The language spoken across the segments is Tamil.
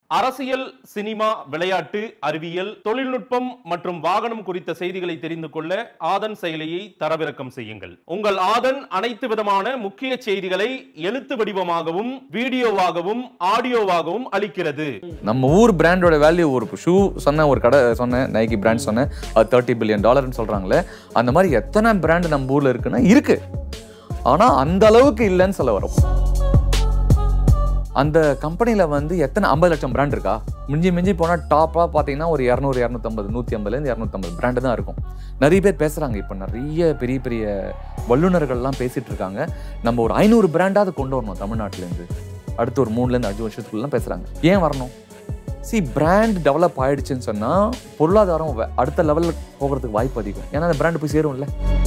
அரசியல் சினிமா விளையாட்டு அறிவியல் தொழில்நுட்பம் மற்றும் வாகனம் குறித்த செய்திகளை தெரிந்து கொள்ள ஆதன் செயலியை தரவிறக்கம் செய்யுங்கள் உங்கள் ஆதன் அனைத்து விதமான முக்கிய செய்திகளை எழுத்து வடிவமாகவும் வீடியோவாகவும் ஆடியோவாகவும் அளிக்கிறது நம்ம ஊர் பிராண்டோட வேல்யூ ஒரு ஷூ சொன்ன ஒரு கடை சொன்னேன் நைக்கி பிராண்ட் சொன்னேன் அது தேர்ட்டி பில்லியன் டாலர்னு சொல்றாங்களே அந்த மாதிரி எத்தனை பிராண்ட் நம்ம ஊர்ல இருக்குன்னா இருக்கு ஆனா அந்த அளவுக்கு இல்லைன்னு சொல்ல வரோம் அந்த கம்பெனில வந்து எத்தனை ஐம்பது லட்சம் பிராண்ட் இருக்கா மிஞ்சி மிஞ்சி போனா டாப்பா பாத்தீங்கன்னா ஒரு இரநூறு இரநூத்தம்பது நூத்தி ஐம்பதுலேருந்து இரநூத்தம்பது பிராண்டு தான் இருக்கும் நிறைய பேர் பேசுறாங்க இப்போ நிறைய பெரிய பெரிய வல்லுநர்கள்லாம் பேசிட்டு இருக்காங்க நம்ம ஒரு ஐநூறு பிராண்டாவது கொண்டு வரணும் தமிழ்நாட்டுல இருந்து அடுத்து ஒரு மூணுல இருந்து அஞ்சு வருஷத்துக்குலாம் பேசுறாங்க ஏன் வரணும் சி பிராண்ட் டெவலப் ஆயிடுச்சுன்னு சொன்னா பொருளாதாரம் வே- அடுத்த லெவல்ல போகிறதுக்கு வாய்ப்பு அதிகம் ஏன்னா அந்த பிராண்ட் போய் சேரும்ல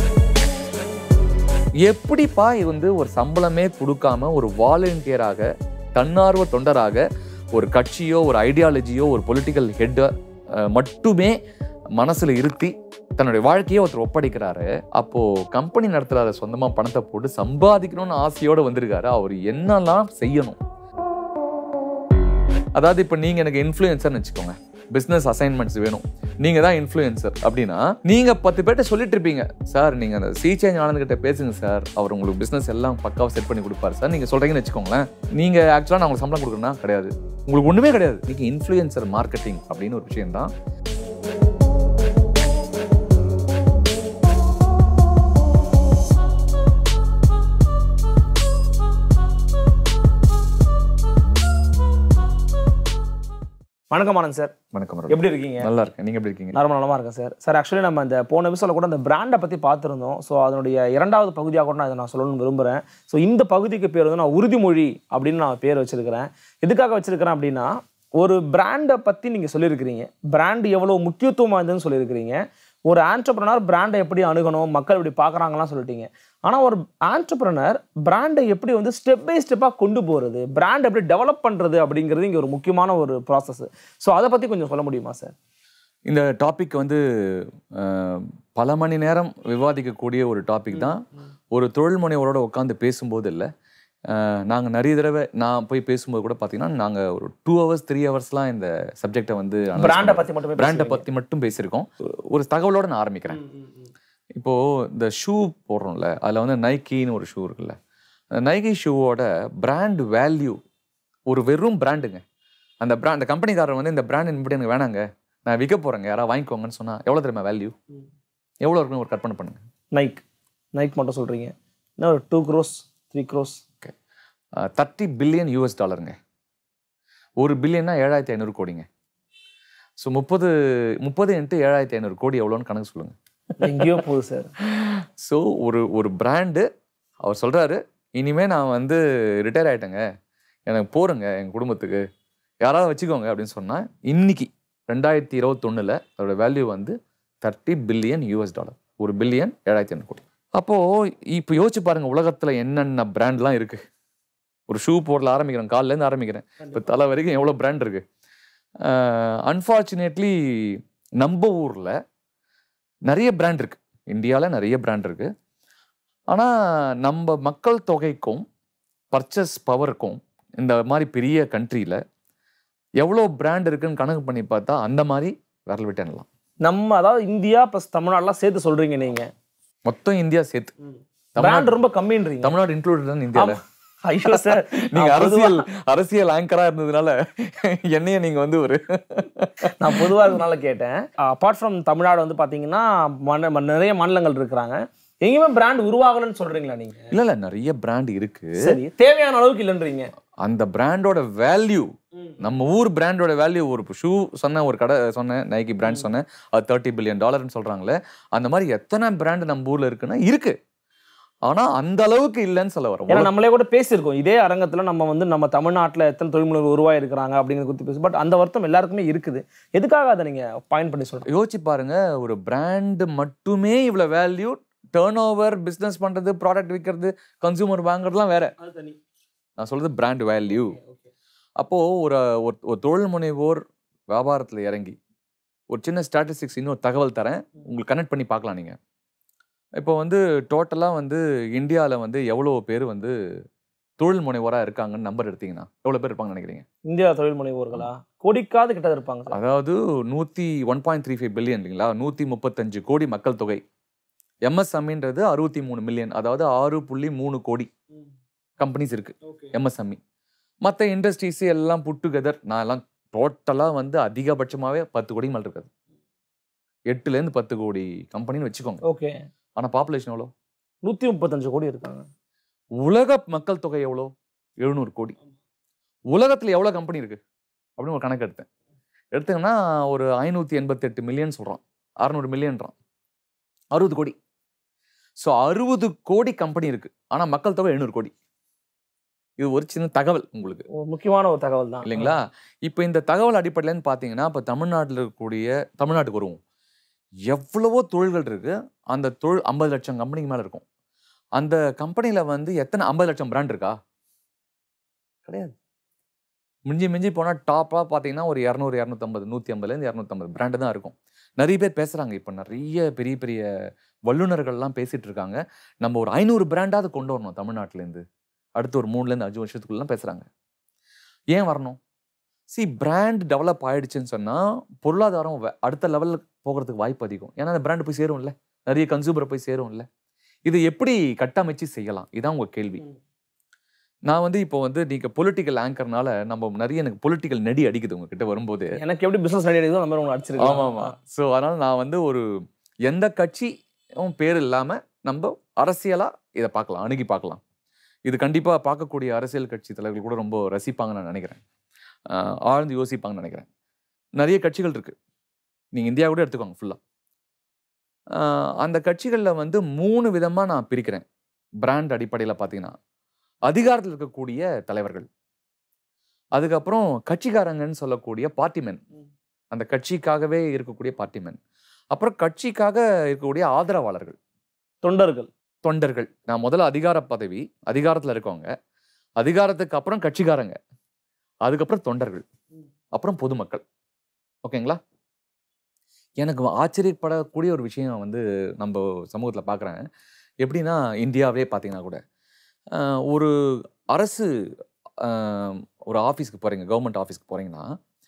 எப்படிப்பா இது வந்து ஒரு சம்பளமே கொடுக்காம ஒரு வாலண்டியராக தன்னார்வ தொண்டராக ஒரு கட்சியோ ஒரு ஐடியாலஜியோ ஒரு பொலிட்டிக்கல் ஹெட்டை மட்டுமே மனசுல இருத்தி தன்னுடைய வாழ்க்கையை ஒருத்தர் ஒப்படைக்கிறாரு அப்போ கம்பெனி நடத்துறாரு சொந்தமா பணத்தை போட்டு சம்பாதிக்கணும்னு ஆசையோட வந்திருக்காரு அவர் என்னெல்லாம் செய்யணும் அதாவது இப்போ நீங்க எனக்கு இன்ஃப்ளூயன்சர்னு வச்சுக்கோங்க பிசினஸ் அசைன்மெண்ட்ஸ் வேணும் நீங்க தான் இன்ஃப்ளூயன்சர் அப்படின்னா நீங்க பத்து பேர்ட்ட சொல்லிட்டு இருப்பீங்க சார் நீங்க அந்த சி சேஞ்ச் ஆனந்த்கிட்ட பேசுங்க சார் அவர் உங்களுக்கு பிசினஸ் எல்லாம் பக்காவா செட் பண்ணி கொடுப்பாரு சார் நீங்க சொல்றீங்கன்னு வச்சுக்கோங்களேன் நீங்க ஆக்சுவலா நான் உங்களுக்கு சம்பளம் கொடுக்கணும்னா கிடையாது உங்களுக்கு ஒண்ணுமே கிடையாது நீங்க இன்ஃப்ளூயன்சர் மார்க்கெட்டிங் அப்படின்னு ஒரு விஷயம் தான் வணக்கம் ஆனந்த் சார் வணக்கம் ரவி. எப்படி இருக்கீங்க நல்லா இருக்கேன் நீங்க எப்படி இருக்கீங்க நார்மல் நலமா இருக்கேன் சார் சார் ஆக்சுவலி நம்ம இந்த போன எபிசோட கூட அந்த பிராண்டை பற்றி பார்த்துருந்தோம் ஸோ அதனுடைய இரண்டாவது பகுதியாக கூட நான் இதை நான் சொல்லணும்னு விரும்புகிறேன் ஸோ இந்த பகுதிக்கு பேர் வந்து நான் உறுதிமொழி அப்படின்னு நான் பேர் வச்சிருக்கிறேன் எதுக்காக வச்சிருக்கிறேன் அப்படின்னா ஒரு பிராண்டை பற்றி நீங்கள் சொல்லியிருக்கிறீங்க பிராண்ட் எவ்வளோ முக்கியத்துவம் வாய்ந்ததுன்னு சொல்லியிருக்கிறீங்க ஒரு ஆண்டர்பிரனர் பிராண்டை எப்படி அணுகணும் மக்கள் இப்படி பார்க்குறாங்கலாம் சொல்லிட்டீங்க ஆனால் ஒரு ஆண்டர்பிரனர் பிராண்டை எப்படி வந்து ஸ்டெப் பை ஸ்டெப்பாக கொண்டு போகிறது பிராண்ட் எப்படி டெவலப் பண்ணுறது அப்படிங்கிறது இங்கே ஒரு முக்கியமான ஒரு ப்ராசஸ் ஸோ அதை பற்றி கொஞ்சம் சொல்ல முடியுமா சார் இந்த டாபிக் வந்து அஹ், பல மணி நேரம் விவாதிக்கக்கூடிய ஒரு டாபிக் தான் ஒரு தொழில் முனைவரோட உட்காந்து பேசும்போது இல்லை நாங்கள் நிறைய தடவை நான் போய் பேசும்போது கூட பார்த்தீங்கன்னா நாங்கள் ஒரு டூ ஹவர்ஸ் த்ரீ ஹவர்ஸ்லாம் இந்த சப்ஜெக்டை வந்து பிராண்டை பற்றி மட்டுமே பிராண்டை பேசுவீங்க. பற்றி மட்டும் பேசியிருக்கோம் ஒரு தகவலோட நான் ஆரம்பிக்கிறேன் இப்போ இந்த ஷூ போடுறோம்ல அதில் வந்து நைக்கின்னு ஒரு ஷூ இருக்குல்ல அந்த நைக்கி ஷூவோட பிராண்ட் வேல்யூ ஒரு வெறும் பிராண்டுங்க அந்த பிராண்ட் அந்த கம்பெனிக்காரர் வந்து இந்த பிராண்ட் இப்படி எனக்கு வேணாங்க நான் விற்க போறேங்க யாராவது வாங்கிக்கோங்கன்னு சொன்னா எவ்வளோ தெரியுமா வேல்யூ எவ்வளோ இருக்குன்னு ஒரு கற்பனை பண்ணுங்க நைக் நைக் மட்டும் சொல்கிறீங்க இன்னும் ஒரு two crores three crores thirty billion US டாலருங்க ஒரு பில்லியன்னா ஏழாயிரத்தி ஐநூறு கோடிங்க ஸோ முப்பது முப்பது இன்ட்டு ஏழாயிரத்தி ஐநூறு கோடி எவ்வளோன்னு கணக்கு சொல்லுங்க எங்கேயோ போகுது சார் ஸோ ஒரு ஒரு பிராண்டு அவர் சொல்றாரு இனிமே நான் வந்து ரிட்டையர் ஆயிட்டேங்க எனக்கு போறேங்க எங்க குடும்பத்துக்கு யாராவது வச்சுக்கோங்க அப்படின்னு சொன்னா இன்னைக்கு ரெண்டாயிரத்தி இருபத்தொன்னுல அதோட வேல்யூ வந்து தேர்ட்டி பில்லியன் யூஎஸ் டாலர் ஒரு பில்லியன் ஏழாயிரத்தி ஐநூறு கோடி அப்போ இப்போ யோசிச்சு பாருங்க உலகத்துல என்னென்ன பிராண்ட்லாம் இருக்கு ஒரு ஷூ போடல ஆரம்பிக்கிறேன் கால்ல இருந்து ஆரம்பிக்கிறேன் இப்போ தலை வரைக்கும் எவ்வளோ பிராண்ட் இருக்கு அன்ஃபார்ச்சுனேட்லி நம்ம ஊர்ல நிறைய பிராண்ட் இருக்கு இந்தியாவில் நிறைய பிராண்ட் இருக்கு ஆனால் நம்ம மக்கள் தொகைக்கும் பர்ச்சேஸ் பவருக்கும் இந்த மாதிரி பெரிய கண்ட்ரியில் எவ்வளோ பிராண்ட் இருக்குன்னு கணக்கு பண்ணி பார்த்தா அந்த மாதிரி விரல் விட்டேனலாம் நம்ம அதாவது இந்தியா ப்ளஸ் தமிழ்நாடுலாம் சேர்த்து சொல்றீங்க நீங்க மொத்தம் இந்தியா சேர்த்து பிராண்ட் தமிழ்நாடு ரொம்ப கம்மின்றீங்க தமிழ்நாடு இன்க்ளூடட் இந்தியாவில் ஐயோ சார் நீங்க அரசியல் அரசியல் ஆங்கரா இருந்ததுனால என்னைய நீங்க வந்து ஒரு நான் பொதுவாக இருக்கனால கேட்டேன் அப்பார்ட் ஃப்ரம் தமிழ்நாடு வந்து பாத்தீங்கன்னா மன ம- நிறைய மாநிலங்கள் இருக்கிறாங்க எங்கேயுமே பிராண்ட் உருவாகலன்னு சொல்றீங்களா நீங்க இல்ல இல்ல நிறைய பிராண்ட் இருக்கு சரி தேவையான அளவுக்கு இல்லைன்றீங்க அந்த பிராண்டோட வேல்யூ நம்ம ஊர் பிராண்டோட வேல்யூ ஒரு ஷூ சொன்ன ஒரு கடை சொன்னேன் நைக்கி பிராண்ட் சொன்னேன் அது தேர்ட்டி பில்லியன் டாலர்னு சொல்றாங்களே அந்த மாதிரி எத்தனை பிராண்ட் நம்ம ஊர்ல இருக்குன்னா இருக்கு ஆனா அந்த அளவுக்கு இல்லைன்னு சொல்ல ஏன்னா வரோம் நம்மளே கூட பேசியிருக்கோம் இதே அரங்கத்துல நம்ம வந்து நம்ம தமிழ்நாட்டுல எத்தனை தொழில் முனைவர் உருவாயிருக்கிறாங்க அப்படிங்கிறத குறித்து பேசி பட் அந்த வருத்தம் எல்லாருக்குமே இருக்குது எதுக்காக அதை நீங்க பாயிண்ட் பண்ணி சொல்றீங்க யோசிச்சு பாருங்க ஒரு பிராண்ட் மட்டுமே இவ்வளவு வேல்யூ டேர்ன் ஓவர் பிசினஸ் பண்றது ப்ராடக்ட் விற்கிறது கன்சூமர் வாங்குறதுலாம் வேற நான் சொல்றது பிராண்ட் வேல்யூ அப்போ ஒரு ஒரு ஒரு தொழில் முனைவோர் வியாபாரத்துல இறங்கி ஒரு சின்ன ஸ்டாட்டிஸ்டிக்ஸ் இன்னொரு தகவல் தரேன் உங்களுக்கு கனெக்ட் பண்ணி பார்க்கலாம் நீங்க இப்போ வந்து டோட்டலாக வந்து இந்தியாவில் வந்து எவ்வளோ பேர் வந்து தொழில் முனைவோராக இருக்காங்கன்னு நம்பர் எடுத்தீங்கன்னா எவ்வளோ பேர் இருப்பாங்கன்னு நினைக்கிறீங்க இந்தியா தொழில் முனைவோர்களா கோடிக்காது கிட்ட இருப்பாங்க சார் அதாவது நூற்றி one point three five billion இல்லைங்களா நூற்றி முப்பத்தஞ்சு கோடி மக்கள் தொகை எம்எஸ்எம்இன்றது அறுபத்தி மூணு மில்லியன் அதாவது ஆறு புள்ளி மூணு கோடி கம்பெனிஸ் இருக்கு எம்எஸ்எம்இ மற்ற இண்டஸ்ட்ரீஸ் எல்லாம் புட் டுகெதர் நான் எல்லாம் டோட்டலாக வந்து அதிகபட்சமாகவே பத்து கோடி மேலே இருக்காது எட்டுலேருந்து பத்து கோடி கம்பெனின்னு வச்சுக்கோங்க ஓகே ஆனால் பாப்புலேஷன் எவ்வளோ நூத்தி முப்பத்தஞ்சு கோடி இருக்காங்க உலக மக்கள் தொகை எவ்வளோ எழுநூறு கோடி உலகத்தில் எவ்வளோ கம்பெனி இருக்கு அப்படின்னு ஒரு கணக்கு எடுத்தேன் எடுத்தீங்கன்னா ஒரு ஐநூற்றி எண்பத்தெட்டு மில்லியன் சொல்கிறான் அறநூறு மில்லியன்றான் அறுபது கோடி ஸோ அறுபது கோடி கம்பெனி இருக்கு ஆனால் மக்கள் தொகை எழுநூறு கோடி இது ஒரு சின்ன தகவல் உங்களுக்கு ஒரு முக்கியமான ஒரு தகவல் தான் இல்லைங்களா இப்போ இந்த தகவல் அடிப்படையிலன்னு பார்த்தீங்கன்னா இப்போ தமிழ்நாட்டில் இருக்கக்கூடிய தமிழ்நாட்டுக்கு வருவோம் எவ்வளவோ தொழில்கள் இருக்கு அந்த தொழில் ஐம்பது லட்சம் கம்பெனிக்கு மேலே இருக்கும் அந்த கம்பெனியில் வந்து எத்தனை ஐம்பது லட்சம் பிராண்ட் இருக்கா கிடையாது மிஞ்சி மிஞ்சி போனால் டாப்பாக பார்த்தீங்கன்னா ஒரு இரநூறு இரநூத்தம்பது நூற்றி ஐம்பதுலேருந்து இரநூத்தம்பது பிராண்டு தான் இருக்கும் நிறைய பேர் பேசுகிறாங்க இப்போ நிறைய பெரிய பெரிய வல்லுநர்கள்லாம் பேசிட்டு இருக்காங்க நம்ம ஒரு ஐநூறு பிராண்டாவது கொண்டு வரணும் தமிழ்நாட்டிலேருந்து அடுத்து ஒரு மூணுலேருந்து அஞ்சு வருஷத்துக்குள்ளலாம் பேசுகிறாங்க ஏன் வரணும் சி பிராண்ட் டெவலப் ஆயிடுச்சுன்னு சொன்னால் பொருளாதாரம் வே- அடுத்த லெவலில் போகிறதுக்கு வாய்ப்பு அதிகம் ஏன்னா அந்த பிராண்ட் போய் சேரும்ல நிறைய கன்சூமரை போய் சேரும்ல இது எப்படி கட்டமைச்சு செய்யலாம் இதான் உங்க கேள்வி ம். நான் வந்து இப்போ வந்து நீங்க பொலிட்டிக்கல் ஆங்கர்னால நம்ம நிறைய எனக்கு பொலிட்டிக்கல் நெடி அடிக்குது உங்ககிட்ட வரும்போது எனக்கு எப்படி பிசினஸ் ஐடியா இருக்குதோ அந்த மாதிரி உங்களை அடிச்சிருக்கேன் ஆமா ஆமா ஸோ அதனால நான் வந்து ஒரு எந்த கட்சியும் பேர் இல்லாம நம்ம அரசியலா இதை பார்க்கலாம் அணுகி பார்க்கலாம் இது கண்டிப்பா பார்க்கக்கூடிய அரசியல் கட்சி தலைவர்கள் கூட ரொம்ப ரசிப்பாங்கன்னு நான் நினைக்கிறேன் ஆஹ் ஆழ்ந்து யோசிப்பாங்கன்னு நினைக்கிறேன் நிறைய கட்சிகள் இருக்கு நீங்க இந்தியா கூட எடுத்துக்கோங்க ஃபுல்லா அந்த கட்சிகளில் வந்து மூணு விதமா நான் பிரிக்கிறேன் பிராண்ட் அடிப்படையில் பார்த்தீங்கன்னா அதிகாரத்தில் இருக்கக்கூடிய தலைவர்கள் அதுக்கப்புறம் கட்சிக்காரங்கன்னு சொல்லக்கூடிய பார்ட்டிமென் அந்த கட்சிக்காகவே இருக்கக்கூடிய பார்ட்டிமென் அப்புறம் கட்சிக்காக இருக்கக்கூடிய ஆதரவாளர்கள் தொண்டர்கள் தொண்டர்கள் நான் முதல்ல அதிகார பதவி அதிகாரத்தில் இருக்கவங்க அதிகாரத்துக்கு அப்புறம் கட்சிக்காரங்க அதுக்கப்புறம் தொண்டர்கள் அப்புறம் பொதுமக்கள் ஓகேங்களா எனக்கு ஆச்சரியப்படக்கூடிய ஒரு விஷயம் வந்து நம்ம சமூகத்தில் பார்க்குறேன் எப்படின்னா இந்தியாவே பார்த்தீங்கன்னா கூட ஆஹ் ஒரு அரசு ஆஹ் ஒரு ஆஃபீஸ்க்கு போகிறீங்க கவர்மெண்ட் ஆஃபீஸ்க்கு போகிறீங்கன்னா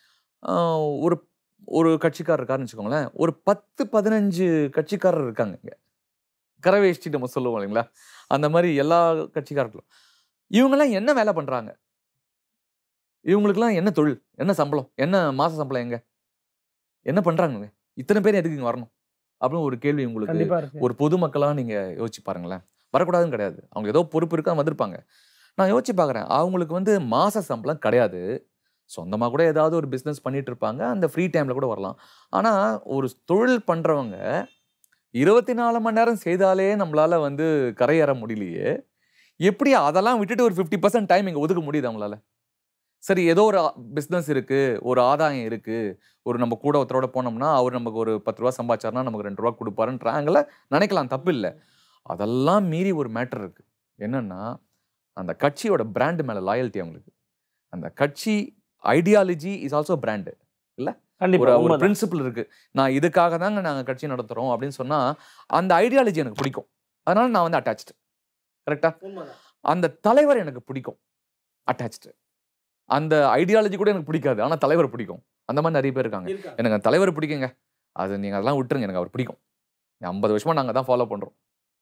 ஆஹ் ஒரு ஒரு கட்சிக்காரர் இருக்காருன்னு வச்சுக்கோங்களேன் ஒரு பத்து பதினஞ்சு கட்சிக்காரர் இருக்காங்க இங்கே கரவேஷ்டி நம்ம சொல்லுவோம் இல்லைங்களா அந்த மாதிரி எல்லா கட்சிக்காரர்களும் இவங்கெல்லாம் என்ன வேலை பண்ணுறாங்க இவங்களுக்குலாம் என்ன தொழில் என்ன சம்பளம் என்ன மாச சம்பளம் எங்க என்ன பண்றாங்க இத்தனை பேர் எதுக்கு இங்க வரணும் அப்படின்னு ஒரு கேள்வி உங்களுக்கு கண்டிப்பா இருக்கு ஒரு பொதுமக்களா நீங்க யோசிச்சு பாருங்களேன் வரக்கூடாதுன்னு கிடையாது அவங்க ஏதோ பொறுப்பு இருக்கா வந்திருப்பாங்க நான் யோசிச்சு பார்க்குறேன் அவங்களுக்கு வந்து மாச சம்பளம் கிடையாது சொந்தமாக கூட ஏதாவது ஒரு பிஸ்னஸ் பண்ணிட்டு இருப்பாங்க அந்த ஃப்ரீ டைமில் கூட வரலாம் ஆனால் ஒரு தொழில் பண்ணுறவங்க இருபத்தி நாலு மணி நேரம் செய்தாலே நம்மளால வந்து கரையேற முடியலையே எப்படி அதெல்லாம் விட்டுட்டு ஒரு ஃபிஃப்டி பர்சன்ட் டைம் இங்கே ஒதுக்க முடியுது அவங்களால சரி ஏதோ ஒரு பிஸ்னஸ் இருக்கு ஒரு ஆதாயம் இருக்கு ஒரு நம்ம கூட ஒருத்தரோட போனோம்னா அவர் நமக்கு ஒரு பத்து ரூபா சம்பாதிச்சாருன்னா நமக்கு ரெண்டு ரூபா கொடுப்பாருன்றாங்கள நினைக்கலாம் தப்பு இல்லை அதெல்லாம் மீறி ஒரு மேட்டர் இருக்கு என்னன்னா அந்த கட்சியோட பிராண்டு மேல லாயல்ட்டி அவங்களுக்கு அந்த கட்சி ஐடியாலஜி இஸ் ஆல்சோ பிராண்டு ஒரு கண்டிப்பா ஒரு உண்மைதான். பிரின்சிபல் இருக்கு நான் இதுக்காக தாங்க நாங்க கட்சி நடத்துறோம் அப்படின்னு சொன்னா அந்த ஐடியாலஜி எனக்கு பிடிக்கும் அதனால நான் வந்து அட்டாச்சு கரெக்டா உண்மைதான். அந்த தலைவர் எனக்கு பிடிக்கும் அட்டாச்சு அந்த ஐடியாலஜி கூட எனக்கு பிடிக்காது ஆனா தலைவர் பிடிக்கும் அந்த மாதிரி நிறைய பேர் இருக்காங்க இருக்காங்க. எனக்கு அந்த தலைவர் பிடிக்குங்க அது நீங்க அதெல்லாம் விட்டுருங்க எனக்கு அவர் பிடிக்கும் ஐம்பது வருஷமா நாங்க தான் ஃபாலோ பண்றோம்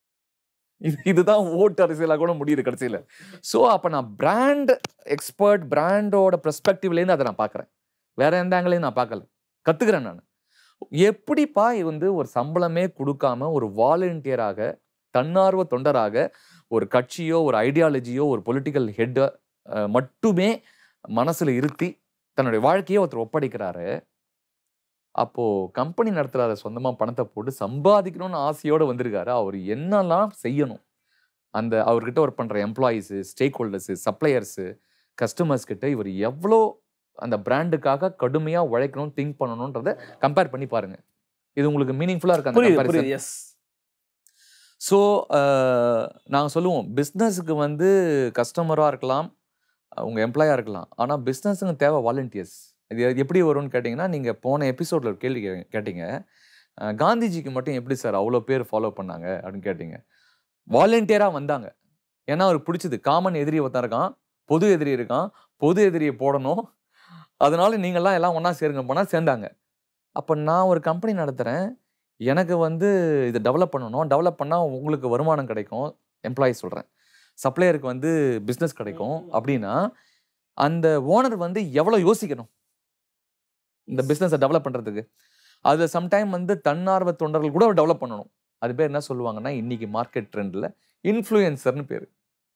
இது இதுதான் ஓட்டு அரசியலாக கூட முடியுது கடைசியில ஸோ அப்ப நான் பிராண்ட் எக்ஸ்பர்ட் பிராண்டோட பெர்ஸ்பெக்டிவ்லேருந்து அதை நான் பார்க்குறேன் வேற எந்த ஆங்கிலையும் நான் பார்க்கல கத்துக்கிறேன் நான் எப்படிப்பா இது வந்து ஒரு சம்பளமே கொடுக்காம ஒரு வாலண்டியராக தன்னார்வ தொண்டராக ஒரு கட்சியோ ஒரு ஐடியாலஜியோ ஒரு பொலிட்டிக்கல் ஹெட்டை மட்டுமே மனசுல இருத்தி தன்னுடைய வாழ்க்கையை ஒருத்தர் ஒப்படைக்கிறாரு அப்போ கம்பெனி நடத்துறாரு சொந்தமா பணத்தை போட்டு சம்பாதிக்கணும்னு ஆசையோட வந்திருக்காரு அவர் என்னெல்லாம் செய்யணும் அந்த அவர்கிட்ட ஒர்க் பண்ற employees stakeholders suppliers customers கிட்ட இவர் எவ்வளோ அந்த பிராண்டுக்காக கடுமையா உழைக்கணும் திங்க் பண்ணணுன்றத கம்பேர் பண்ணி பாருங்க இது உங்களுக்கு மீனிங்ஃபுல்லா இருக்கு அந்த புரியுது comparison? புரியுது எஸ் ஸோ நாங்கள் சொல்லுவோம் பிஸ்னஸுக்கு வந்து கஸ்டமராக இருக்கலாம் உங்கள் எம்ப்ளாயாக இருக்கலாம் ஆனால் பிஸ்னஸுக்கு தேவை வாலண்டியர்ஸ் இது எப்படி வரும்னு கேட்டிங்கன்னா நீங்கள் போன எபிசோடில் ஒரு கேள்வி கே- கேட்டீங்க அஹ், காந்திஜிக்கு மட்டும் எப்படி சார் அவ்வளோ பேர் ஃபாலோ பண்ணாங்க அப்படின்னு கேட்டீங்க வாலண்டியராக வந்தாங்க ஏன்னா அவருக்கு பிடிச்சது காமன் எதிரி ஒருத்தன் இருக்கான் பொது எதிரி இருக்கான் பொது எதிரியை போடணும் அதனால நீங்கள்லாம் எல்லாம் ஒன்றா சேருங்க போனால் சேர்ந்தாங்க அப்போ நான் ஒரு கம்பெனி நடத்துகிறேன் எனக்கு வந்து இதை டெவலப் பண்ணணும் டெவலப் பண்ணால் உங்களுக்கு வருமானம் கிடைக்கும் எம்ப்ளாயி சொல்கிறேன் சப்ளையருக்கு வந்து பிஸ்னஸ் கிடைக்கும் அப்படின்னா அந்த ஓனர் வந்து எவ்வளோ யோசிக்கணும் இந்த பிஸ்னஸை டெவலப் பண்ணுறதுக்கு அதில் சம்டைம் வந்து தன்னார்வ தொண்டர்கள் கூட டெவலப் பண்ணணும் அது பேர் என்ன சொல்லுவாங்கன்னா இன்னைக்கு மார்க்கெட் ட்ரெண்டில் இன்ஃப்ளூயன்சர்னு பேர்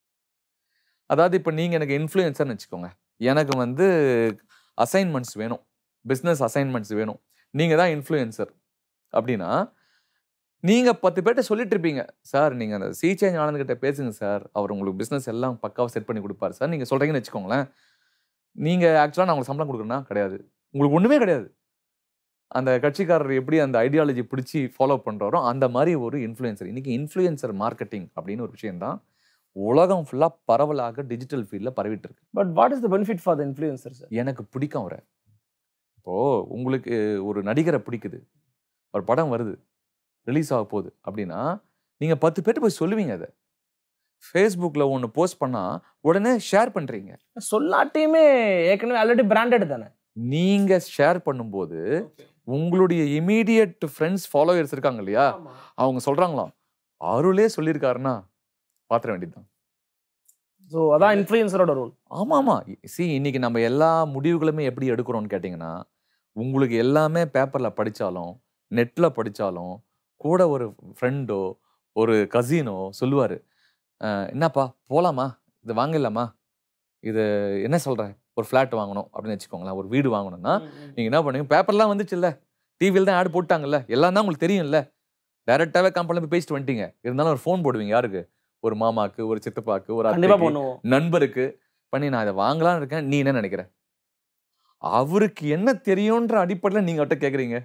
அதாவது இப்போ நீங்கள் எனக்கு இன்ஃப்ளூயன்சர்னு வச்சுக்கோங்க எனக்கு வந்து அசைன்மெண்ட்ஸ் வேணும் பிஸ்னஸ் அசைன்மெண்ட்ஸ் வேணும் நீங்கள் தான் இன்ஃப்ளூயன்சர் அப்படின்னா நீங்கள் பத்து பேர்ட்ட சொல்லிட்டு இருப்பீங்க சார் நீங்கள் அந்த சி சேஞ்ச் ஆனந்த்கிட்ட பேசுங்க சார் அவர் உங்களுக்கு பிஸ்னஸ் எல்லாம் பக்காவாக செட் பண்ணி கொடுப்பாரு சார் நீங்கள் சொல்கிறீங்கன்னு வச்சுக்கோங்களேன் நீங்கள் ஆக்சுவலாக நான் உங்களுக்கு சம்பளம் கொடுக்குறேன்னா கிடையாது உங்களுக்கு ஒன்றுமே கிடையாது அந்த கட்சிக்காரர் எப்படி அந்த ஐடியாலஜி பிடிச்சி ஃபாலோ பண்ணுறாரோ அந்த மாதிரி ஒரு இன்ஃப்ளூயன்சர் இன்னைக்கு இன்ஃப்ளூயன்சர் மார்க்கெட்டிங் அப்படின்னு ஒரு விஷயம் தான் உலகம் ஃபுல்லாக பரவலாக டிஜிட்டல் ஃபீல்டில் பரவிட்டு இருக்கு but what is the benefit for the influencer sir எனக்கு பிடிக்கும் அவரை இப்போது உங்களுக்கு ஒரு நடிகரை பிடிக்குது ஒரு படம் வருது ரிலீஸ் ஆக போகுது அப்படின்னா நீங்கள் பத்து பேர்ட்டு போய் சொல்லுவீங்க அதை ஃபேஸ்புக்கில் ஒன்று போஸ்ட் பண்ணால் உடனே ஷேர் பண்ணுறீங்க சொல்லாட்டியுமே ஏற்கனவே ஆல்ரெடி பிராண்டட் தானே நீங்கள் ஷேர் பண்ணும்போது உங்களுடைய இமீடியட் ஃப்ரெண்ட்ஸ் ஃபாலோவர்ஸ் இருக்காங்க இல்லையா அவங்க சொல்கிறாங்களாம் அருளே சொல்லியிருக்காருன்னா பாத்திர வேண்டியதுதான் ஸோ அதான் இன்ஃப்ளூயன்சரோட ரோல் ஆமாம் ஆமாம் சி இன்னைக்கு நம்ம எல்லா முடிவுகளுமே எப்படி எடுக்கிறோம்னு கேட்டிங்கன்னா உங்களுக்கு எல்லாமே பேப்பரில் படித்தாலும் நெட்டில் படித்தாலும் கூட ஒரு ஃப்ரெண்டோ ஒரு கசினோ சொல்லுவார் என்னப்பா போகலாமா இது வாங்கிடலாமா இது என்ன சொல்கிற ஒரு ஃப்ளாட் வாங்கணும் அப்படின்னு வச்சுக்கோங்களேன் ஒரு வீடு வாங்கணும்னா நீங்கள் என்ன பண்ணுவீங்க பேப்பர்லாம் வந்துச்சுல்ல டிவியில் தான் ஆட் போட்டாங்கல்ல எல்லாம் தான் உங்களுக்கு தெரியும்ல டைரெக்டாகவே கம்பெனியில் போய் பேசிட்டு வந்துட்டீங்க இருந்தாலும் ஒரு ஃபோன் போடுவீங்க யாருக்கு ஒரு மாமாக்கு ஒரு சித்தப்பாக்கு ஒரு கண்டிப்பா அத்தைக்கு, பண்ணுவோம் நண்பருக்கு பண்ணி நான் இதை வாங்கலாம்னு இருக்கேன் நீ என்ன நினைக்கிற அவருக்கு என்ன தெரியும்ன்ற அடிப்படையில் நீங்க அவர்கிட்ட கேக்குறீங்க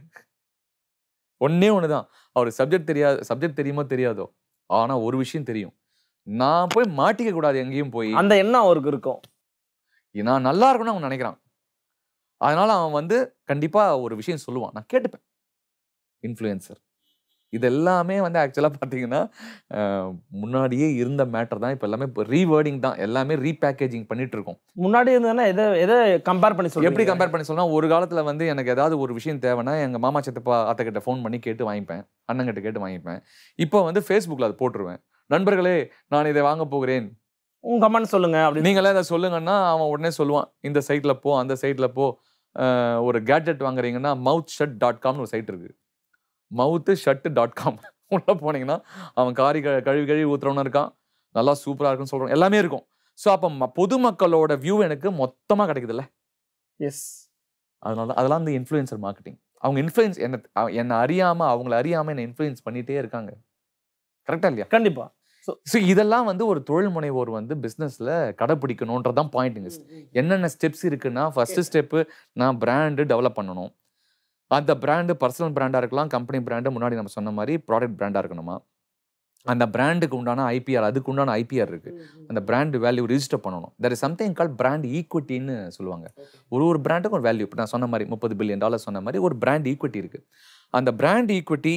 ஒண்ணே ஒண்ணுதான் அவருக்கு சப்ஜெக்ட் தெரியாது சப்ஜெக்ட் தெரியுமோ தெரியாதோ ஆனா ஒரு விஷயம் தெரியும் நான் போய் மாட்டிக்க கூடாது எங்கேயும் போய் அந்த எண்ணம் அவருக்கு இருக்கும் நான் நல்லா இருக்கணும்னு அவன் நினைக்கிறான் அதனால அவன் வந்து கண்டிப்பா ஒரு விஷயம் சொல்லுவான் நான் கேட்டுப்பேன் இன்ஃப்ளூயன்சர் இது எல்லாமே வந்து ஆக்சுவலாக பார்த்தீங்கன்னா அஹ், முன்னாடியே இருந்த மேட்டர் தான் இப்போ எல்லாமே இப்போ ரீவேர்டிங் தான் எல்லாமே ரீபேக்கேஜிங் பண்ணிட்டு இருக்கோம் முன்னாடி இருந்ததுன்னா எதை எதை கம்பேர் பண்ணி சொல்றீங்க எப்படி கம்பேர் பண்ணி சொன்னா ஒரு காலத்துல வந்து எனக்கு ஏதாவது ஒரு விஷயம் தேவைன்னா எங்க மாமா சித்தப்பா அத்தை கிட்ட ஃபோன் பண்ணி கேட்டு வாங்கிப்பேன் அண்ணன் கிட்ட கேட்டு வாங்கிப்பேன் இப்போ வந்து ஃபேஸ்புக்ல அதை போட்டுருவேன் நண்பர்களே நான் இதை வாங்க போகிறேன் உங்க கமெண்ட் சொல்லுங்க அப்படின்னு நீங்களே இதை சொல்லுங்கன்னா அவன் உடனே சொல்லுவான் இந்த சைட்ல போ அந்த சைட்ல போ அஹ், ஒரு கேட்ஜெட் வாங்குறீங்கன்னா மவுத் ஷட் டாட் காம்னு ஒரு சைட் இருக்கு மவுத்து ஷட்டு டாட் காம் உள்ள போனீங்கன்னா அவன் காரி க- கழுவி கழுவி ஊத்துறவனும் இருக்கான் நல்லா சூப்பரா இருக்குன்னு சொல்றான் எல்லாமே இருக்கும் ஸோ அப்போ ம- பொதுமக்களோட வியூ எனக்கு மொத்தமா கிடைக்குதுல்ல எஸ் அதனால தான் அதெல்லாம் இந்த இன்ஃப்ளூயன்சர் மார்க்கெட்டிங் அவங்க இன்ஃப்ளூயன்ஸ் என்ன அவ- என்னை அறியாம அவங்கள அறியாம என்ன இன்ஃப்ளூயன்ஸ் பண்ணிட்டே இருக்காங்க கரெக்டா இல்லையா கண்டிப்பா ஸோ இதெல்லாம் வந்து ஒரு தொழில் முனைவோர் வந்து பிஸ்னஸ்ல கடைப்பிடிக்கணுன்றதான் பாயிண்ட்டுங்க என்னென்ன ஸ்டெப்ஸ் இருக்குன்னா ஃபர்ஸ்ட் ஸ்டெப்பு நான் பிராண்டு டெவலப் பண்ணணும் அந்த பிராண்டு பர்சனல் பிராண்டாக இருக்கலாம் கம்பெனி பிராண்டு முன்னாடி நம்ம சொன்ன மாதிரி ப்ராடக்ட் பிராண்டாக இருக்கணுமா அந்த பிராண்டுக்கு உண்டான ஐபிஆர் அதுக்கு உண்டான ஐபிஆர் இருக்கு அந்த பிராண்ட் வேல்யூ ரிஜிஸ்டர் பண்ணணும் there is something call brand ஈக்விட்டின்னு சொல்லுவாங்க ஒரு ஒரு பிராண்டுக்கும் ஒரு வேல்யூ இப்போ நான் சொன்ன மாதிரி முப்பது பில்லியன் டாலர் சொன்ன மாதிரி ஒரு பிராண்ட் ஈக்விட்டி இருக்கு அந்த பிராண்ட் ஈக்விட்டி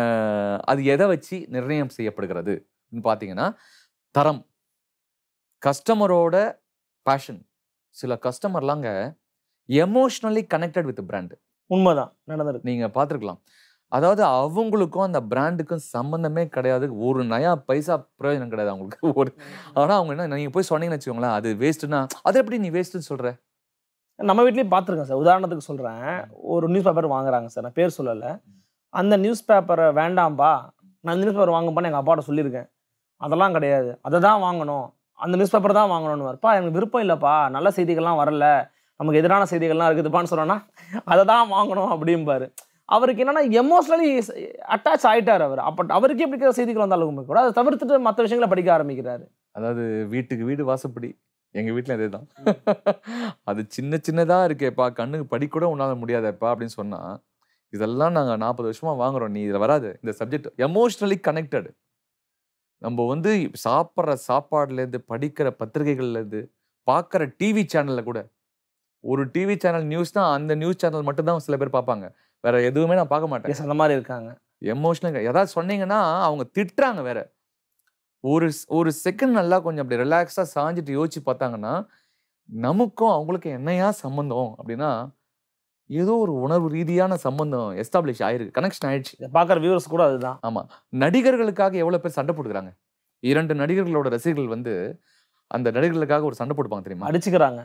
அது எதை வச்சு நிர்ணயம் செய்யப்படுகிறது பார்த்தீங்கன்னா தரம் கஸ்டமரோட பேஷன் சில கஸ்டமர்லாங்க எமோஷ்னலி கனெக்டட் வித் பிராண்ட் உண்மைதான் நடந்திருக்கு நீங்க பார்த்துருக்கலாம் அதாவது அவங்களுக்கும் அந்த பிராண்டுக்கும் சம்பந்தமே கிடையாது ஒரு நயா பைசா பிரயோஜனம் கிடையாது அவங்களுக்கு ஒரு ஆனா அவங்க என்ன நீங்க போய் சொன்னீங்கன்னு வச்சுக்கோங்களேன் அது வேஸ்ட்னா அது எப்படி நீ வேஸ்ட்னு சொல்ற நம்ம வீட்லயும் பார்த்துருக்கேன் சார் உதாரணத்துக்கு சொல்றேன் ஒரு நியூஸ் பேப்பர் வாங்குறாங்க சார் நான் பேர் சொல்லலை அந்த நியூஸ் பேப்பரை வேண்டாம்பா நான் நியூஸ் பேப்பர் வாங்கப்பான்னு எங்கள் அப்பாட்ட சொல்லியிருக்கேன் அதெல்லாம் கிடையாது அதை தான் வாங்கணும் அந்த நியூஸ் பேப்பர் தான் வாங்கணும்னு வரப்பா எனக்கு விருப்பம் இல்லைப்பா நல்ல செய்திகள்லாம் வரல நமக்கு எதிரான செய்திகள்லாம் இருக்குதுப்பான்னு சொன்னோன்னா அதை தான் வாங்கணும் அப்படிம்பாரு அவருக்கு என்னன்னா எமோஷனலி அட்டாச் ஆயிட்டார் அவர் அப்போ அவருக்கு எப்படி இருக்கிற செய்திகள் வந்தாலும் கூட அதை தவிர்த்துட்டு மற்ற விஷயங்களை படிக்க ஆரம்பிக்கிறாரு அதாவது வீட்டுக்கு வீடு வாசப்படி எங்க வீட்ல அதே தான் அது சின்ன சின்னதா இருக்கேப்பா கண்ணுக்கு படிக்க கூட உன்னால முடியாதேப்பா அப்படின்னு சொன்னா இதெல்லாம் நாங்க நாற்பது வருஷமா வாங்குறோம் நீ இதுல வராது இந்த சப்ஜெக்ட் எமோஷ்னலி கனெக்டட் நம்ம வந்து சாப்பிட்ற சாப்பாடுல இருந்து படிக்கிற பத்திரிகைகள்ல இருந்து பார்க்குற டிவி சேனல்ல கூட ஒரு டிவி சேனல் நியூஸ் தான் அந்த நியூஸ் சேனல் மட்டும் தான் சில பேர் பார்ப்பாங்க வேற எதுவுமே நான் பார்க்க மாட்டேன் எஸ் அந்த மாதிரி இருக்காங்க எமோஷனல் ஏதாவது சொன்னீங்கன்னா அவங்க திட்டுறாங்க வேற ஒரு ஸ்- ஒரு செகண்ட் நல்லா கொஞ்சம் அப்படி ரிலாக்ஸாக சாஞ்சிட்டு யோசிச்சு பார்த்தாங்கன்னா நமக்கும் அவங்களுக்கும் என்னையா சம்மந்தம் அப்படின்னா ஏதோ ஒரு உணர்வு ரீதியான சம்பந்தம் எஸ்டாப்ளிஷ் ஆயிருக்கு கனெக்ஷன் ஆயிடுச்சு இதை பார்க்குற வியூவர்ஸ் கூட அதுதான் ஆமா நடிகர்களுக்காக எவ்வளவு பேர் சண்டை போட்டுக்கிறாங்க இரண்டு நடிகர்களோட ரசிகர்கள் வந்து அந்த நடிகர்களுக்காக ஒரு சண்டை போட்டுப்பாங்க தெரியுமா அடிச்சுக்கிறாங்க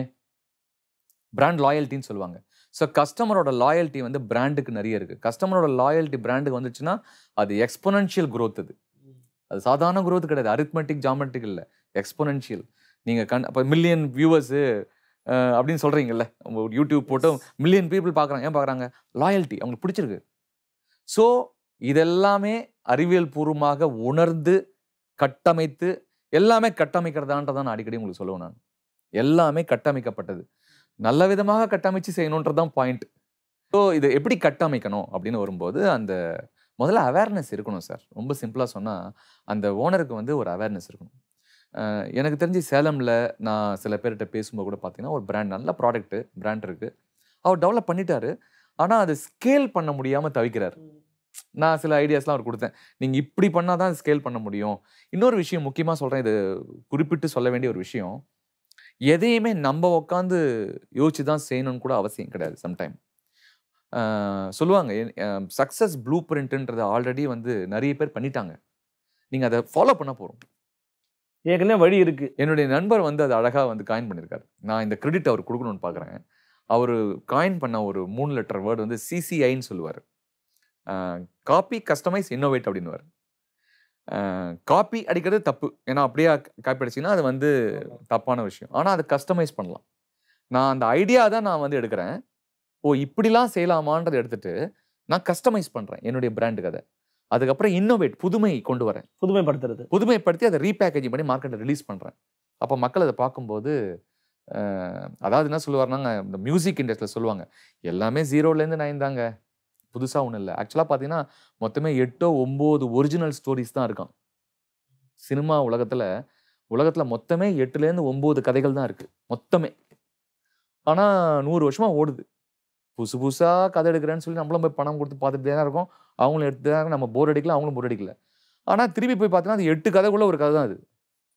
பிராண்ட் லாயல்ட்டின்னு சொல்லுவாங்க ஸோ கஸ்டமரோட லாயல்ட்டி வந்து பிராண்டுக்கு நிறைய இருக்கு கஸ்டமரோட லாயல்ட்டி பிராண்டுக்கு வந்துச்சுன்னா அது எக்ஸ்பொனன்ஷியல் growth அது அது சாதாரண growth கிடையாது அரித்மெட்டிக் ஜாமெட்ரிக் இல்லை எக்ஸ்பொனன்ஷியல் நீங்க கண் அப்போ மில்லியன் வியூவர்ஸு அப்படின்னு சொல்றீங்கல்ல உங்க ஒரு யூடியூப் போட்டு மில்லியன் பீப்புள் பார்க்குறாங்க ஏன் பார்க்குறாங்க லாயல்ட்டி அவங்களுக்கு பிடிச்சிருக்கு ஸோ இதெல்லாமே அறிவியல் பூர்வமாக உணர்ந்து கட்டமைத்து எல்லாமே கட்டமைக்கிறதான்றதான் நான் அடிக்கடி உங்களுக்கு சொல்லுவேன் நான் எல்லாமே கட்டமைக்கப்பட்டது நல்ல விதமாக கட்டமைச்சு செய்யணுன்றது தான் பாயிண்ட் ஸோ இது எப்படி கட்டமைக்கணும் அப்படின்னு வரும்போது அந்த முதல்ல அவேர்னஸ் இருக்கணும் சார் ரொம்ப சிம்பிளாக சொன்னால் அந்த ஓனருக்கு வந்து ஒரு அவேர்னஸ் இருக்கணும் அஹ் எனக்கு தெரிஞ்சு சேலமில் நான் சில பேர்கிட்ட பேசும்போது கூட பார்த்தீங்கன்னா ஒரு பிராண்ட் நல்ல ப்ராடக்ட்டு பிராண்ட் இருக்குது அவர் டெவலப் பண்ணிட்டாரு ஆனால் அது ஸ்கேல் பண்ண முடியாமல் தவிக்கிறார் நான் சில ஐடியாஸ்லாம் அவர் கொடுத்தேன் நீங்கள் இப்படி பண்ணால் தான் ஸ்கேல் பண்ண முடியும் இன்னொரு விஷயம் முக்கியமாக சொல்கிறேன் இது குறிப்பிட்டு சொல்ல வேண்டிய ஒரு விஷயம் எதையுமே நம்ம உட்காந்து யோசிச்சு தான் செய்யணும்னு கூட அவசியம் கிடையாது சம்டைம் சொல்லுவாங்க சக்ஸஸ் ப்ளூ பிரிண்ட்ன்றது ஆல்ரெடி வந்து நிறைய பேர் பண்ணிட்டாங்க நீங்கள் அதை ஃபாலோ பண்ண போகிறோம் ஏற்கனவே வழி இருக்கு என்னுடைய நண்பர் வந்து அது அழகாக வந்து காயின் பண்ணியிருக்காரு நான் இந்த கிரெடிட் அவர் கொடுக்கணும்னு பார்க்குறேன் அவர் காயின் பண்ண ஒரு மூணு லெட்டர் வேர்டு வந்து சிசிஐன்னு சொல்லுவார் காப்பி கஸ்டமைஸ் இன்னோவேட் அப்படின்னுவார் காப்பி அடிக்கிறது தப்பு ஏன்னா அப்படியே காப்பி அடிச்சிங்கன்னா அது வந்து தப்பான விஷயம் ஆனால் அதை கஸ்டமைஸ் பண்ணலாம் நான் அந்த ஐடியா தான் நான் வந்து எடுக்கிறேன் ஓ இப்படிலாம் செய்யலாமான்றதை எடுத்துட்டு நான் கஸ்டமைஸ் பண்ணுறேன் என்னுடைய பிராண்டுக்கு அதை அதுக்கப்புறம் இன்னோவேட் புதுமை கொண்டு வரேன் புதுமைப்படுத்துறது புதுமைப்படுத்தி அதை ரீபேக்கேஜிங் பண்ணி மார்க்கெட்டில் ரிலீஸ் பண்ணுறேன் அப்போ மக்கள் அதை பார்க்கும்போது அஹ், அதாவது என்ன சொல்லுவாருன்னா இந்த மியூசிக் இண்டஸ்ட்ரியில் சொல்லுவாங்க எல்லாமே ஜீரோலேருந்து நைன் தாங்க புதுசாக ஒன்றும் இல்லை ஆக்சுவலாக பார்த்தீங்கன்னா மொத்தமே எட்டோ ஒம்பது ஒரிஜினல் ஸ்டோரிஸ் தான் இருக்கான் சினிமா உலகத்தில் உலகத்தில் மொத்தமே எட்டுலேருந்து ஒம்பது கதைகள் தான் இருக்குது மொத்தமே ஆனால் நூறு வருஷமாக ஓடுது புதுசு புதுசாக கதை எடுக்கிறேன்னு சொல்லி நம்மளும் போய் பணம் கொடுத்து பார்த்துட்டு தான் இருக்கோம் அவங்களும் எடுத்து தான் நம்ம போர் அடிக்கல அவங்களும் போர் அடிக்கல ஆனால் திருப்பி போய் பார்த்தீங்கன்னா அது எட்டு கதைக்குள்ள ஒரு கதை தான் அது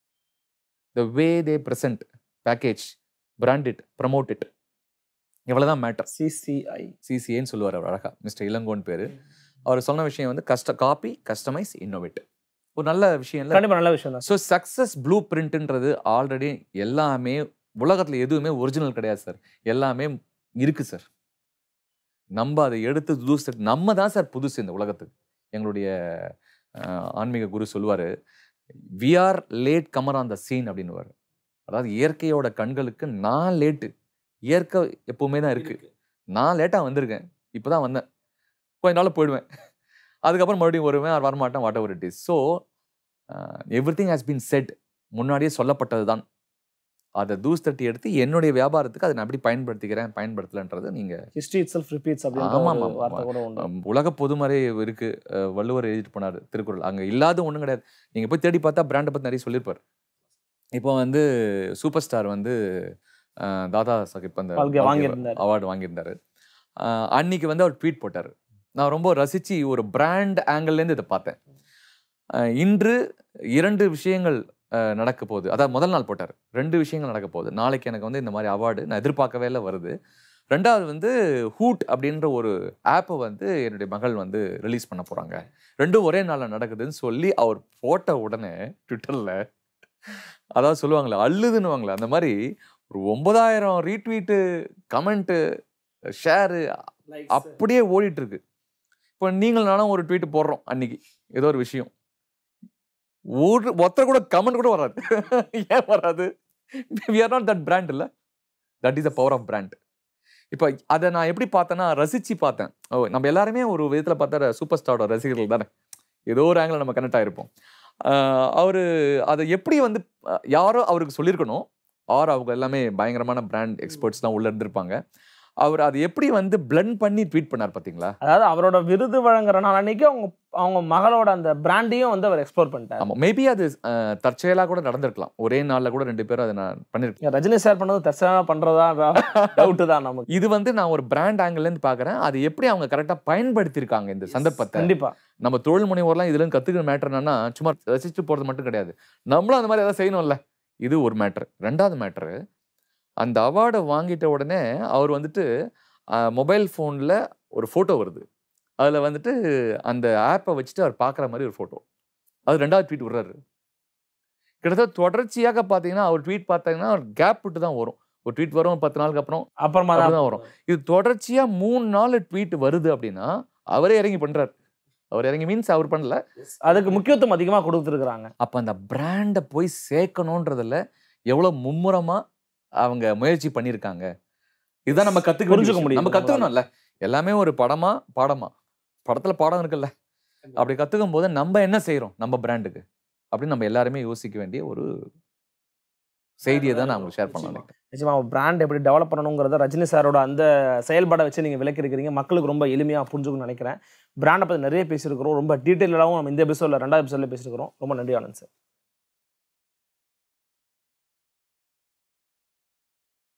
the way they present package brand it promote it இவ்வளோதான் மேட்டர் சிசிஐ சிசிஏன்னு சொல்லுவார் அவர் அழகா மிஸ்டர் இளங்கோன் பேர் அவர் சொன்ன விஷயம் வந்து கஸ்ட காப்பி கஸ்டமைஸ் இன்னோவேட் ஒரு நல்ல விஷயம் இல்லை கண்டிப்பா நல்ல விஷயம் தான் ஸோ சக்ஸஸ் ப்ளூ பிரிண்ட்ன்றது ஆல்ரெடி எல்லாமே உலகத்தில் எதுவுமே ஒரிஜினல் கிடையாது சார் எல்லாமே இருக்கு சார் நம்ம அதை எடுத்து புதுசு நம்ம தான் சார் புதுசு இந்த உலகத்துக்கு எங்களுடைய அஹ், ஆன்மீக குரு சொல்லுவார் we are latecomer on the scene அப்படின்னுவார் அதாவது இயற்கையோட கண்களுக்கு நான் லேட்டு இயற்கை எப்பவுமே தான் இருக்கு நான் லேட்டாக வந்திருக்கேன் இப்போ தான் வந்தேன் கொஞ்ச நாள் போயிடுவேன் அதுக்கப்புறம் மறுபடியும் வருவேன் or வரமாட்டேன் whatever it is so everything has been said முன்னாடியே சொல்லப்பட்டது தான் அதை தூஸ் தட்டி எடுத்து என்னுடைய வியாபாரத்துக்கு அதை நான் எப்படி பயன்படுத்திக்கிறேன் பயன்படுத்தலன்றது நீங்கள் ஹிஸ்டரி இட் செல்ஃப் ரிப்பீட்ஸ் ஆமா, அப்படின்ற ஆமா, ஒரு வார்த்தை கூட உண்டு அம், உலக பொதுமறை இருக்கு அஹ், வள்ளுவர் எழுதிட்டு போனார் திருக்குறள் அங்க இல்லாத ஒண்ணும் கிடையாது நீங்க போய் தேடி பார்த்தா பிராண்டை பத்தி நிறைய சொல்லியிருப்பார் இப்போ வந்து சூப்பர் ஸ்டார் வந்து அஹ், தாதா சாஹிப் அந்த வாழ்க்கை வாங்கியிருந்தாரு. அவார்டு வாங்கியிருந்தாரு அஹ், அன்னைக்கு வந்து அவர் ட்வீட் போட்டார் நான் ரொம்ப ரசிச்சு ஒரு பிராண்ட் ஆங்கிள்லேருந்து இதை பார்த்தேன் அஹ், இன்று இரண்டு விஷயங்கள் அஹ், நடக்க போகுது அதாவது முதல் நாள் போட்டார் ரெண்டு விஷயங்கள் நடக்க போகுது நாளைக்கு எனக்கு வந்து இந்த மாதிரி அவார்டு நான் எதிர்பார்க்கவே இல்லை வருது ரெண்டாவது வந்து ஹூட் அப்படின்ற ஒரு ஆப்பை வந்து என்னுடைய மகள் வந்து ரிலீஸ் பண்ண போகிறாங்க ரெண்டும் ஒரே நாளில் நடக்குதுன்னு சொல்லி அவர் போட்ட உடனே ட்விட்டரில் அதாவது சொல்லுவாங்களே அள்ளுதுன்னுவாங்களே அந்த மாதிரி ஒரு ஒன்பதாயிரம் ரீட்வீட்டு கமெண்ட்டு ஷேரு அப்படியே ஓடிட்டு இருக்கு இப்போ நீங்கள் நானும் ஒரு ட்வீட் போடுறோம் அன்னைக்கு ஏதோ ஒரு விஷயம் ஒரு ஒருத்தர் கூட கமெண்ட் கூட வராது ஏன் வராது we are not that brand இல்லை that is the power of brand இப்போ அதை நான் எப்படி பார்த்தேன்னா ரசிச்சு பார்த்தேன் ஓ நம்ம எல்லாருமே ஒரு விதத்தில் பார்த்தா சூப்பர் ஸ்டாரோட ரசிகர்கள் தானே ஏதோ ஒரு ஆங்கிள் நம்ம கனெக்ட் ஆயிருப்போம் அவர் அதை எப்படி வந்து அஹ், யாரோ அவருக்கு சொல்லியிருக்கணும் ஆர் அவங்க எல்லாமே பயங்கரமான பிராண்ட் எக்ஸ்பர்ட்ஸ் தான் உள்ள இருந்திருப்பாங்க அவர் அதை எப்படி வந்து blend பண்ணி ட்வீட் பண்ணார் பார்த்தீங்களா அதாவது அவரோட விருது வழங்குற நாள் அன்னைக்கு அவங்க அவங்க மகளோட அந்த பிராண்டையும் வந்து அவர் எக்ஸ்ப்ளோர் பண்ணிட்டார் ஆமா மேபி அது அஹ், தற்செயலா கூட நடந்திருக்கலாம் ஒரே நாள்ல கூட ரெண்டு பேரும் அதை நான் பண்ணிருக்கேன் ரஜினி சார் பண்ணது தற்செயலா பண்றதா டவுட் தான் நமக்கு இது வந்து நான் ஒரு பிராண்ட் ஆங்கிள் இருந்து பாக்குறேன் அது எப்படி அவங்க கரெக்டா பயன்படுத்தியிருக்காங்க இந்த சந்தர்ப்பத்தை கண்டிப்பா நம்ம தொழில் முனைவோர்லாம் இதுல இருந்து கத்துக்கிற மேட்டர் என்னன்னா சும்மா ரசிச்சுட்டு போறது மட்டும் கிடையாது நம்மளும் அந்த மாதிரி ஏதாவது செய்யணும்ல இது ஒரு மேட்ரு ரெண்டாவது மேட்ரு அந்த அவார்டை வாங்கிட்ட உடனே அவர் வந்துட்டு மொபைல் ஃபோனில் ஒரு ஃபோட்டோ வருது அதில் வந்துட்டு அந்த ஆப்பை வச்சுட்டு அவர் பார்க்குற மாதிரி ஒரு ஃபோட்டோ அது ரெண்டாவது ட்வீட் விடுறாரு கிட்டத்தட்ட தொடர்ச்சியாக பார்த்தீங்கன்னா அவர் ட்வீட் பார்த்தீங்கன்னா ஒரு கேப் விட்டு தான் வரும் ஒரு ட்வீட் வரும் ஒரு பத்து நாளுக்கு அப்புறம் அப்புறமா தான் அப்படிதான் வரும். இது தொடர்ச்சியா மூணு நாள் ட்வீட் வருது அப்படின்னா அவரே இறங்கி பண்றாரு அவர் இறங்கி மீன்ஸ் அவர் பண்ணல அதுக்கு முக்கியத்துவம் அதிகமா கொடுத்துருக்காங்க அப்ப அந்த பிராண்டை போய் சேர்க்கணுன்றதுல எவ்வளவு மும்முரமா அவங்க முயற்சி பண்ணியிருக்காங்க இதுதான் நம்ம கத்துக்க புரிஞ்சுக்க வேண்டிய விஷயம். முடியுது நம்ம கத்துக்கணும்ல எல்லாமே ஒரு படமா பாடமா படத்துல பாடம் இருக்குல்ல அப்படி கத்துக்கும் போது நம்ம என்ன செய்றோம் நம்ம பிராண்டுக்கு அப்படின்னு நம்ம எல்லாருமே யோசிக்க வேண்டிய ஒரு செய்தியை தான் நான் உங்களுக்கு ஷேர் பண்ணலாம் நிச்சயமா பிராண்ட் எப்படி டெவலப் பண்ணணுங்கிறத ரஜினி சாரோட அந்த செயல்பாடை வச்சு நீங்க விளக்கிருக்கிறீங்க மக்களுக்கு ரொம்ப எளிமையா புரிஞ்சுக்கணும்னு நினைக்கிறேன் பிராண்டை பத்தி நிறைய பேசியிருக்கிறோம் ரொம்ப டீட்டெயிலாகவும் நம்ம இந்த எபிசோட்ல ரெண்டாவது எபிசோட்ல பேசியிருக்கிறோம் ரொம்ப நன்றி ஆனந்த் சார்